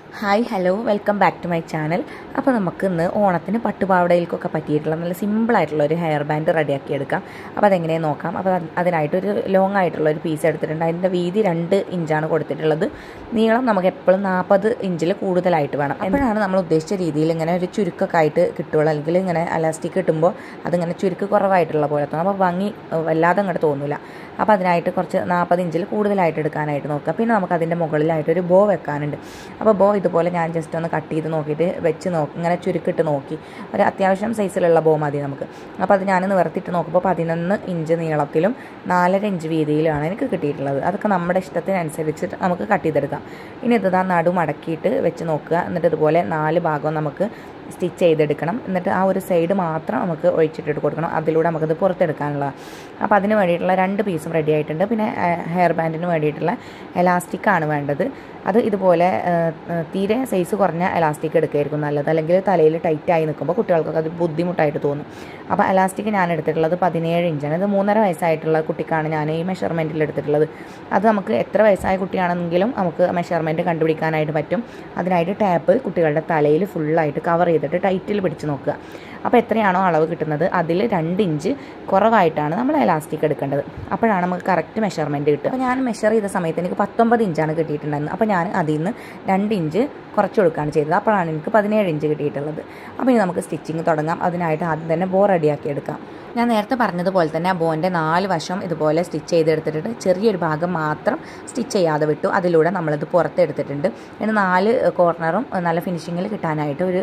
hi hello welcome back to my channel അപ്പോൾ നമുക്ക് ഇന്ന് ഓണത്തിന് പട്ടുപാവടയിലേക്കൊക്കെ പറ്റിയിട്ടുള്ള നല്ല സിമ്പിളായിട്ടുള്ള ഒരു ഹെയർ ബാൻഡ് റെഡിയാക്കി എടുക്കാം അപ്പോൾ അതെങ്ങനെയാണ് നോക്കാം അപ്പോൾ അത് അതിനായിട്ടൊരു ലോങ് ആയിട്ടുള്ള ഒരു പീസ് എടുത്തിട്ടുണ്ട് അതിൻ്റെ വീതി രണ്ട് ഇഞ്ചാണ് കൊടുത്തിട്ടുള്ളത് നീളം നമുക്ക് എപ്പോഴും നാൽപ്പത് ഇഞ്ചിൽ കൂടുതലായിട്ട് വേണം അപ്പോഴാണ് നമ്മൾ ഉദ്ദേശിച്ച രീതിയിൽ ഇങ്ങനെ ഒരു ചുരുക്കൊക്കെ ആയിട്ട് കിട്ടുള്ളൂ അല്ലെങ്കിൽ ഇങ്ങനെ അലാസ്റ്റിക് കിട്ടുമ്പോൾ അതിങ്ങനെ ചുരുക്ക് കുറവായിട്ടുള്ള പോലെ തോന്നും അപ്പോൾ ഭംഗി ഏഹ്, വല്ലാതെ അങ്ങോട്ട് തോന്നില്ല അപ്പോൾ അതിനായിട്ട് കുറച്ച് നാൽപ്പത് ഇഞ്ചിൽ കൂടുതലായിട്ട് എടുക്കാനായിട്ട് നോക്കുക പിന്നെ നമുക്ക് അതിൻ്റെ മുകളിലായിട്ട് ഒരു ബോ വെക്കാനുണ്ട് അപ്പോൾ ബോ ഇതുപോലെ ഞാൻ ജസ്റ്റ് ഒന്ന് കട്ട് ചെയ്ത് നോക്കിയിട്ട് വെച്ച് നോക്കി ഇങ്ങനെ ചുരുക്കിട്ട് നോക്കി ഒരു അത്യാവശ്യം സൈസിലുള്ള ബോ മതി നമുക്ക് അപ്പോൾ അത് ഞാൻ നിവർത്തിയിട്ട് നോക്കുമ്പോൾ പതിനൊന്ന് ഇഞ്ച് നീളത്തിലും നാലര ഇഞ്ച് വീതിയിലുമാണ് എനിക്ക് കിട്ടിയിട്ടുള്ളത് അതൊക്കെ നമ്മുടെ ഇഷ്ടത്തിനനുസരിച്ച് നമുക്ക് കട്ട് ചെയ്തെടുക്കാം ഇനി ഇത് ദാ നടു മടക്കിയിട്ട് വെച്ച് നോക്കുക എന്നിട്ട് ഇതുപോലെ നാല് ഭാഗവും നമുക്ക് സ്റ്റിച്ച് ചെയ്തെടുക്കണം എന്നിട്ട് ആ ഒരു സൈഡ് മാത്രം നമുക്ക് ഒഴിച്ചിട്ടിട്ട് കൊടുക്കണം അതിലൂടെ നമുക്കത് പുറത്തെടുക്കാനുള്ളതാണ് അപ്പോൾ അതിന് വേണ്ടിയിട്ടുള്ള രണ്ട് പീസും റെഡി ആയിട്ടുണ്ട് പിന്നെ ഹെയർ ബാൻഡിന് വേണ്ടിയിട്ടുള്ള എലാസ്റ്റിക്കാണ് വേണ്ടത് അത് ഇതുപോലെ ആ, ആ, തീരെ സൈസ് കുറഞ്ഞ എലാസ്റ്റിക് എടുക്കുകയായിരിക്കും നല്ലത് അല്ലെങ്കിൽ തലയിൽ ടൈറ്റായി നിൽക്കുമ്പോൾ കുട്ടികൾക്കൊക്കെ അത് ബുദ്ധിമുട്ടായിട്ട് തോന്നും അപ്പോൾ എലാസ്റ്റിക് ഞാൻ എടുത്തിട്ടുള്ളത് പതിനേഴ് ഇഞ്ചാണ് ഇത് മൂന്നര വയസ്സായിട്ടുള്ള കുട്ടിക്കാണ് ഞാൻ ഈ മെഷർമെൻറ്റിൽ എടുത്തിട്ടുള്ളത് അത് നമുക്ക് എത്ര വയസ്സായ കുട്ടിയാണെങ്കിലും നമുക്ക് മെഷർമെൻറ്റ് കണ്ടുപിടിക്കാനായിട്ട് പറ്റും അതിനായിട്ട് ടാപ്പ് കുട്ടികളുടെ തലയിൽ ഫുള്ളായിട്ട് കവർ ചെയ്തിട്ട് ടൈറ്റിൽ പിടിച്ച് നോക്കുക അപ്പോൾ എത്രയാണോ അളവ് കിട്ടുന്നത് അതിൽ രണ്ട് ഇഞ്ച് കുറവായിട്ടാണ് നമ്മൾ എലാസ്റ്റിക് എടുക്കേണ്ടത് അപ്പോഴാണ് നമുക്ക് കറക്റ്റ് മെഷർമെൻറ്റ് കിട്ടുക അപ്പോൾ ഞാൻ മെഷർ ചെയ്ത സമയത്ത് എനിക്ക് പത്തൊമ്പത് ഇഞ്ചാണ് കിട്ടിയിട്ടുണ്ടായിരുന്നത് അപ്പോൾ ഞാൻ അതിൽ നിന്ന് രണ്ട് ഇഞ്ച് കുറച്ച് കൊടുക്കുകയാണ് ചെയ്തത് അപ്പോഴാണ് എനിക്ക് പതിനേഴ് ഇഞ്ച് കിട്ടിയിട്ടുള്ളത് അപ്പോൾ ഇനി നമുക്ക് സ്റ്റിച്ചിങ് തുടങ്ങാം അതിനായിട്ട് ആദ്യം തന്നെ ബോ റെഡിയാക്കി എടുക്കാം ഞാൻ നേരത്തെ പറഞ്ഞതുപോലെ തന്നെ ആ ബോൻ്റെ നാല് വശം ഇതുപോലെ സ്റ്റിച്ച് ചെയ്തെടുത്തിട്ട് ചെറിയൊരു ഭാഗം മാത്രം സ്റ്റിച്ച് ചെയ്യാതെ വിട്ടു അതിലൂടെ നമ്മളിത് പുറത്തെടുത്തിട്ടുണ്ട് ഇനി നാല് കോർണറും നല്ല ഫിനിഷിങ്ങിൽ കിട്ടാനായിട്ട് ഒരു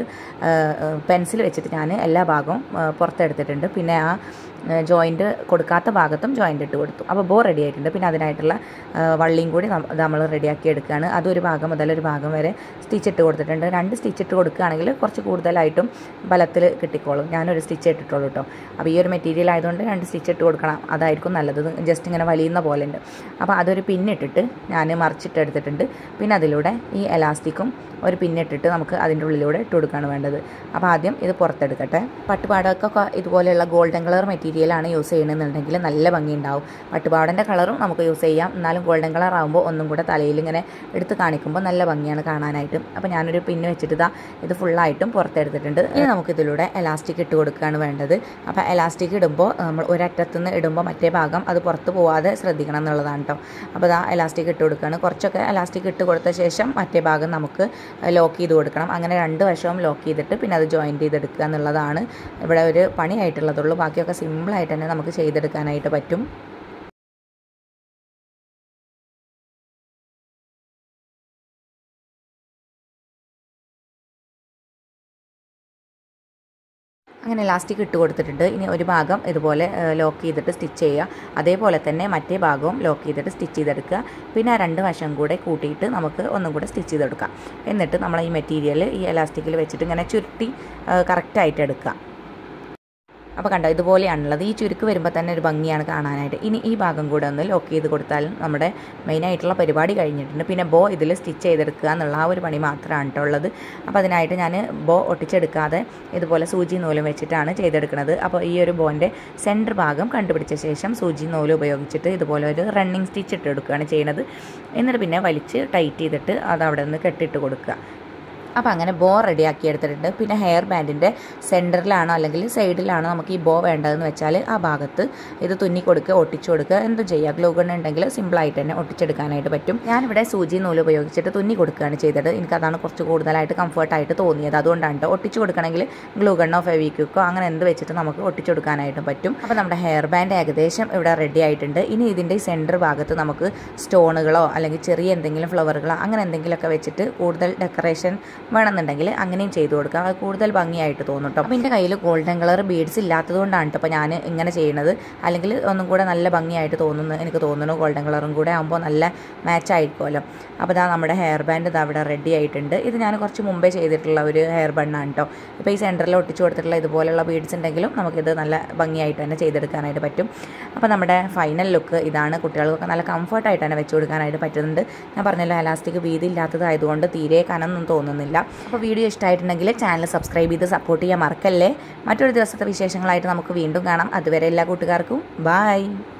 പെൻസിൽ വെച്ചിട്ട് ഞാൻ എല്ലാ ഭാഗവും ആ, പുറത്തെടുത്തിട്ടുണ്ട് പിന്നെ ആ ജോയിൻറ്റ് കൊടുക്കാത്ത ഭാഗത്തും ജോയിൻ്റ് ഇട്ട് കൊടുത്തു അപ്പോൾ ബോ റെഡി ആയിട്ടുണ്ട് പിന്നെ അതിനായിട്ടുള്ള ആ, വള്ളിയും കൂടി നമ്മൾ റെഡിയാക്കി എടുക്കുകയാണ് അതൊരു ഭാഗം മുതൽ ഒരു ഭാഗം വരെ സ്റ്റിച്ച് ഇട്ട് കൊടുത്തിട്ടുണ്ട് രണ്ട് സ്റ്റിച്ച് ഇട്ട് കൊടുക്കുകയാണെങ്കിൽ കുറച്ച് കൂടുതലായിട്ടും ബലത്തിൽ കിട്ടിക്കോളും ഞാനൊരു സ്റ്റിച്ച് ഇട്ടിട്ടുള്ളൂ കേട്ടോ അപ്പോൾ ഈ ഒരു മെറ്റീരിയൽ ആയതുകൊണ്ട് രണ്ട് സ്റ്റിച്ച് ഇട്ട് കൊടുക്കണം അതായിരിക്കും നല്ലത് ജസ്റ്റ് ഇങ്ങനെ വലിയുന്ന പോലെ ഉണ്ട് അപ്പോൾ അതൊരു പിന്നിട്ടിട്ട് ഞാൻ മറിച്ചിട്ട് എടുത്തിട്ടുണ്ട് പിന്നെ അതിലൂടെ ഈ എലാസ്റ്റിക്കും ഒരു പിന്നിട്ടിട്ട് നമുക്ക് അതിൻ്റെ ഉള്ളിലൂടെ ഇട്ട് കൊടുക്കുകയാണ് വേണ്ടത് അപ്പോൾ ആദ്യം ഇത് പുറത്തെടുക്കട്ടെ പട്ടുപാടൊക്കെ ഇതുപോലെയുള്ള ഗോൾഡൻ കളർ മെറ്റീരിയലാണ് യൂസ് ചെയ്യണമെന്നുണ്ടെങ്കിൽ നല്ല ഭംഗി ഉണ്ടാവും പട്ടുപാടൻ്റെ കളറും നമുക്ക് യൂസ് ചെയ്യാം എന്നാലും ഗോൾഡൻ കളർ ആകുമ്പോൾ ഒന്നും കൂടെ തലയിൽ ഇങ്ങനെ എടുത്ത് കാണിക്കുമ്പോൾ നല്ല ഭംഗിയാണ് കാണാനായിട്ട് അപ്പോൾ ഞാനൊരു പിന്ന് വെച്ചിട്ട് ഇതാ ഇത് ഫുള്ളായിട്ടും പുറത്തെടുത്തിട്ടുണ്ട് ഇനി നമുക്ക് ഇതിലൂടെ എലാസ്റ്റിക് ഇട്ട് കൊടുക്കുകയാണ് വേണ്ടത് അപ്പോൾ എലാസ്റ്റിക് ഇടുമ്പോൾ നമ്മൾ ഒരറ്റത്തുനിന്ന് ഇടുമ്പോൾ മറ്റേ ഭാഗം അത് പുറത്ത് പോവാതെ ശ്രദ്ധിക്കണം എന്നുള്ളതാണ് കേട്ടോ അപ്പോൾ ഇതാ എലാസ്റ്റിക് ഇട്ട് കൊടുക്കുകയാണ് കുറച്ചൊക്കെ എലാസ്റ്റിക് ഇട്ട് കൊടുത്ത ശേഷം മറ്റേ ഭാഗം നമുക്ക് ലോക്ക് ചെയ്ത് കൊടുക്കണം അങ്ങനെ രണ്ട് വശവും ലോക്ക് ചെയ്തിട്ട് പിന്നെ അത് ജോയിൻറ്റ് ചെയ്തെടുക്കുക എന്നുള്ളതാണ് ഇവിടെ ഒരു പണിയായിട്ടുള്ളതുള്ളൂ ബാക്കിയൊക്കെ സിമ്പിളായിട്ട് തന്നെ നമുക്ക് ചെയ്തെടുക്കാനായിട്ട് പറ്റും അങ്ങനെ ഇലാസ്റ്റിക് ഇട്ട് കൊടുത്തിട്ടുണ്ട് ഇനി ഒരു ഭാഗം ഇതുപോലെ ലോക്ക് ചെയ്തിട്ട് സ്റ്റിച്ച് ചെയ്യുക അതേപോലെ തന്നെ മറ്റേ ഭാഗവും ലോക്ക് ചെയ്തിട്ട് സ്റ്റിച്ച് ചെയ്തെടുക്കുക പിന്നെ ആ രണ്ട് വശം കൂടെ കൂട്ടിയിട്ട് നമുക്ക് ഒന്നും കൂടെ സ്റ്റിച്ച് ചെയ്തെടുക്കാം എന്നിട്ട് നമ്മൾ ഈ മെറ്റീരിയൽ ഈ എലാസ്റ്റിക്കിൽ വെച്ചിട്ട് ഇങ്ങനെ ചുരുട്ടി കറക്റ്റായിട്ട് എടുക്കുക അപ്പോൾ കണ്ടോ ഇതുപോലെയാണുള്ളത് ഈ ചുരുക്ക് വരുമ്പോൾ തന്നെ ഒരു ഭംഗിയാണ് കാണാനായിട്ട് ഇനി ഈ ഭാഗം കൂടെ ഒന്ന് ലോക്ക് ചെയ്ത് കൊടുത്താൽ നമ്മുടെ മെയിനായിട്ടുള്ള പരിപാടി കഴിഞ്ഞിട്ടുണ്ട് പിന്നെ ബോ ഇതിൽ സ്റ്റിച്ച് ചെയ്തെടുക്കുക എന്നുള്ള ആ ഒരു പണി മാത്രമാണ് കേട്ടോ ഉള്ളത് അപ്പോൾ അതിനായിട്ട് ഞാൻ ബോ ഒട്ടിച്ചെടുക്കാതെ ഇതുപോലെ സൂചി നൂലും വെച്ചിട്ടാണ് ചെയ്തെടുക്കുന്നത് അപ്പോൾ ഈ ഒരു ബോൻ്റെ സെൻറ്റർ ഭാഗം കണ്ടുപിടിച്ച ശേഷം സൂചി നൂല് ഉപയോഗിച്ചിട്ട് ഇതുപോലെ ഒരു റണ്ണിങ് സ്റ്റിച്ച് ഇട്ട് എടുക്കുകയാണ് ചെയ്യുന്നത് എന്നിട്ട് പിന്നെ വലിച്ച് ടൈറ്റ് ചെയ്തിട്ട് അത് അവിടെ നിന്ന് കെട്ടിട്ട് കൊടുക്കുക അപ്പോൾ അങ്ങനെ ബോ റെഡിയാക്കി എടുത്തിട്ടുണ്ട് പിന്നെ ഹെയർ ബാൻഡിൻ്റെ സെൻറ്ററിലാണോ അല്ലെങ്കിൽ സൈഡിലാണോ നമുക്ക് ഈ ബോ വേണ്ടതെന്ന് വെച്ചാൽ ആ ഭാഗത്ത് ഇത് തുന്നി കൊടുക്കുക ഒട്ടിച്ചു കൊടുക്കുക എന്ത് ചെയ്യുക ഗ്ലൂ ഗൺ ഉണ്ടെങ്കിൽ സിമ്പിളായിട്ട് തന്നെ ഒട്ടിച്ചെടുക്കാനായിട്ട് പറ്റും ഞാനിവിടെ സൂചി നൂല് ഉപയോഗിച്ചിട്ട് തുന്നി കൊടുക്കുകയാണ് ചെയ്തത് എനിക്കതാണ് കുറച്ച് കൂടുതലായിട്ട് കംഫർട്ടായിട്ട് തോന്നിയത് അതുകൊണ്ടാണ് കേട്ടോ ഒട്ടിച്ചു കൊടുക്കണമെങ്കിൽ ഗ്ലൂ ഗണ്ണോ ഫെവിക്വിക്കോ അങ്ങനെ എന്ത് വെച്ചിട്ട് നമുക്ക് ഒട്ടിച്ചു കൊടുക്കാനായിട്ടും പറ്റും അപ്പോൾ നമ്മുടെ ഹെയർ ബാൻഡ് ഏകദേശം ഇവിടെ റെഡി ആയിട്ടുണ്ട് ഇനി ഇതിൻ്റെ സെൻറ്റർ ഭാഗത്ത് നമുക്ക് സ്റ്റോണുകളോ അല്ലെങ്കിൽ ചെറിയ എന്തെങ്കിലും ഫ്ലവറുകളോ അങ്ങനെ എന്തെങ്കിലുമൊക്കെ വെച്ചിട്ട് കൂടുതൽ ഡെക്കറേഷൻ വേണമെന്നുണ്ടെങ്കിൽ അങ്ങനെയും ചെയ്തു കൊടുക്കാം അത് കൂടുതൽ ഭംഗിയായിട്ട് തോന്നും കേട്ടോ അപ്പോൾ എൻ്റെ കയ്യിൽ ഗോൾഡൻ കളർ ബീഡ്സ് ഇല്ലാത്തതുകൊണ്ടാണ് കേട്ടോ അപ്പോൾ ഞാൻ ഇങ്ങനെ ചെയ്യണത് അല്ലെങ്കിൽ ഒന്നും കൂടെ നല്ല ഭംഗിയായിട്ട് തോന്നുന്നു എനിക്ക് തോന്നുന്നു ഗോൾഡൻ കളറും കൂടെ ആകുമ്പോൾ നല്ല മാച്ച് ആയിരിക്കുമല്ലോ അപ്പോൾ ഇതാ നമ്മുടെ ഹെയർ ബാൻഡ് ഇതാ അവിടെ റെഡി ആയിട്ടുണ്ട് ഇത് ഞാൻ കുറച്ച് മുമ്പേ ചെയ്തിട്ടുള്ള ഒരു ഹെയർ ബണ്ണാണ് കേട്ടോ ഇപ്പോൾ ഈ സെൻറ്ററിൽ ഒട്ടിച്ചു കൊടുത്തിട്ടുള്ള ഇതുപോലുള്ള ബീഡ്സ് ഉണ്ടെങ്കിലും നമുക്കിത് നല്ല ഭംഗിയായിട്ട് തന്നെ ചെയ്തെടുക്കാനായിട്ട് പറ്റും അപ്പോൾ നമ്മുടെ ഫൈനൽ ലുക്ക് ഇതാണ് കുട്ടികൾക്കൊക്കെ നല്ല കംഫർട്ടായിട്ട് തന്നെ വെച്ച് കൊടുക്കാനായിട്ട് പറ്റുന്നുണ്ട് ഞാൻ പറഞ്ഞല്ലോ എലാസ്റ്റിക് വീതി ഇല്ലാത്തതായതുകൊണ്ട് തീരെ കനമൊന്നും തോന്നുന്നില്ല അപ്പോൾ വീഡിയോ ഇഷ്ടമായിട്ടുണ്ടെങ്കിൽ ചാനൽ സബ്സ്ക്രൈബ് ചെയ്ത് സപ്പോർട്ട് ചെയ്യാൻ മറക്കല്ലേ മറ്റൊരു ദിവസത്തെ വിശേഷങ്ങളായിട്ട് നമുക്ക് വീണ്ടും കാണാം അതുവരെ എല്ലാ കൂട്ടുകാർക്കും ബായ്